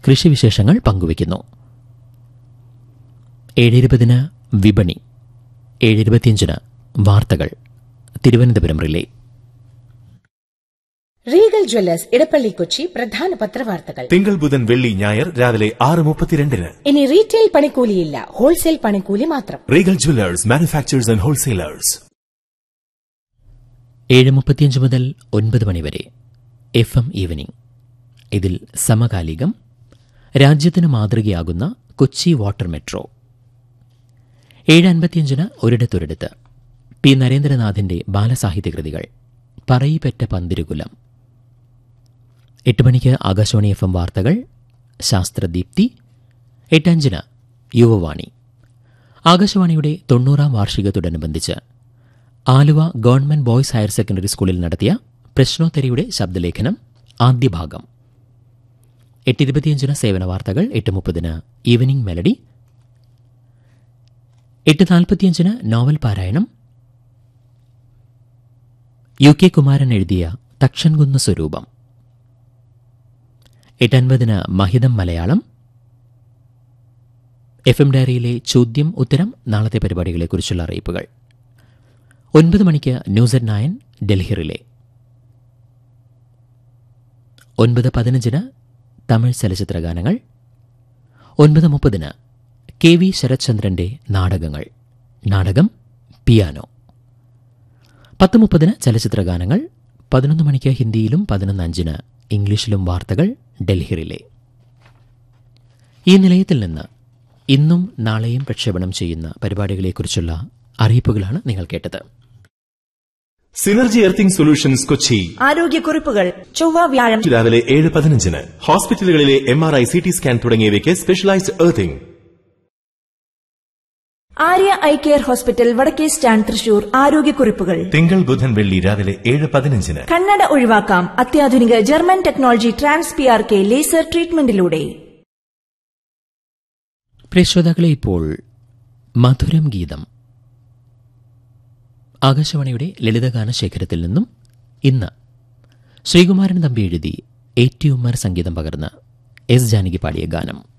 കൃഷിവിശേഷങ്ങൾ പങ്കുവയ്ക്കുന്നു ഏഴിരുപതിന് വിപണി ഏഴിരുപത്തിയഞ്ചിന് വാർത്തകൾ Thiruvananthapuram relay Regal Jewellers Edappally Kochi പ്രധാന പത്രവാർത്തകൾ തിങ്കൾ ബുധൻ വെള്ളി ഞായർ രാവിലെ ആറ് മുപ്പത്തിരണ്ടിന് ഇനി റീറ്റെയിൽ പണിക്കൂലിയില്ല ഹോൾസെയിൽ പണിക്കൂലി മാത്രം Regal Jewellers manufacturers and wholesalers ഏഴ് മുപ്പത്തിയഞ്ച് മുതൽ ഒൻപത് മണിവരെ എഫ് എം ഈവനിംഗ് ഇതിൽ സമകാലികം രാജ്യത്തിന് മാതൃകയാകുന്ന കൊച്ചി വാട്ടർ മെട്രോ ഏഴ് അൻപത്തിയഞ്ചിന് ഒരിടത്തൊരിടത്ത് പി നരേന്ദ്രനാഥിന്റെ ബാലസാഹിത്യ കൃതികൾ പറയിപ്പറ്റ പന്തിരുകുലം എട്ട് മണിക്ക് ആകാശവാണി എഫ് എം വാർത്തകൾ ശാസ്ത്രദീപ്തി എട്ടഞ്ചിന് യുവവാണി ആകാശവാണിയുടെ തൊണ്ണൂറാം വാർഷികത്തോടനുബന്ധിച്ച് Aluva government boys higher secondary സ്കൂളിൽ നടത്തിയ പ്രശ്നോത്തരിയുടെ ശബ്ദലേഖനം ആദ്യ ഭാഗം എട്ട് ഇരുപത്തിയഞ്ചിന് സേവന വാർത്തകൾ എട്ട് മുപ്പതിന് ഈവനിംഗ് മെലഡി എട്ട് നാൽപ്പത്തിയഞ്ചിന് നോവൽ പാരായണം യു കെ കുമാരൻ എഴുതിയ തക്ഷൻകുന്ന് സ്വരൂപം എട്ടൻപതിന് മഹിതം മലയാളം എഫ് എം ഡയറിയിലെ ചോദ്യം ഉത്തരം നാളത്തെ പരിപാടികളെക്കുറിച്ചുള്ള അറിയിപ്പുകൾ ഒൻപത് മണിക്ക് news at nine Delhi relay ഒൻപത് പതിനഞ്ചിന് തമിഴ് ചലച്ചിത്ര ഗാനങ്ങൾ ഒൻപത് മുപ്പതിന് കെ വി ശരത്ചന്ദ്രന്റെ നാടകങ്ങൾ നാടകം പിയാനോ പത്ത് മുപ്പതിന് ചലച്ചിത്ര ഗാനങ്ങൾ പതിനൊന്ന് മണിക്ക് ഹിന്ദിയിലും പതിനൊന്ന് അഞ്ചിന് ഇംഗ്ലീഷിലും വാർത്തകൾ ഡൽഹി റിലേ ഈ നിലയത്തിൽ നിന്ന് ഇന്നും നാളെയും പ്രക്ഷേപണം ചെയ്യുന്ന പരിപാടികളെക്കുറിച്ചുള്ള അറിയിപ്പുകളാണ് നിങ്ങൾ കേട്ടത് സിനർജി എർത്തിംഗ് സൊല്യൂഷൻസ് കൊച്ചി ആരോഗ്യക്കുറിപ്പുകൾ ചൊവ്വ വ്യാഴം രാവിലെ ഏഴ് പതിനഞ്ചിന് ഹോസ്പിറ്റലുകളിലെ M R I C T scan തുടങ്ങിയവയ്ക്ക് specialised earthing Arya eye care hospital വടക്കേ സ്റ്റാൻഡ് തൃശൂർ ആരോഗ്യക്കുറിപ്പുകൾ തിങ്കൾ ബുധൻ വെള്ളി രാവിലെ ഏഴ് പതിനഞ്ചിന് കണ്ണട ഒഴിവാക്കാം അത്യാധുനിക German technology trans P R K laser ട്രീറ്റ്മെന്റിലൂടെ പ്രേക്ഷതാക്കളെ ഇപ്പോൾ മധുരം ഗീതം ആകാശവാണിയുടെ ലളിതഗാന ശേഖരത്തിൽ നിന്നും ഇന്ന് ശ്രീകുമാരൻ തമ്പി എഴുതി എ ടി ഉമ്മർ സംഗീതം പകർന്ന് എസ് ജാനകി പാടിയ ഗാനം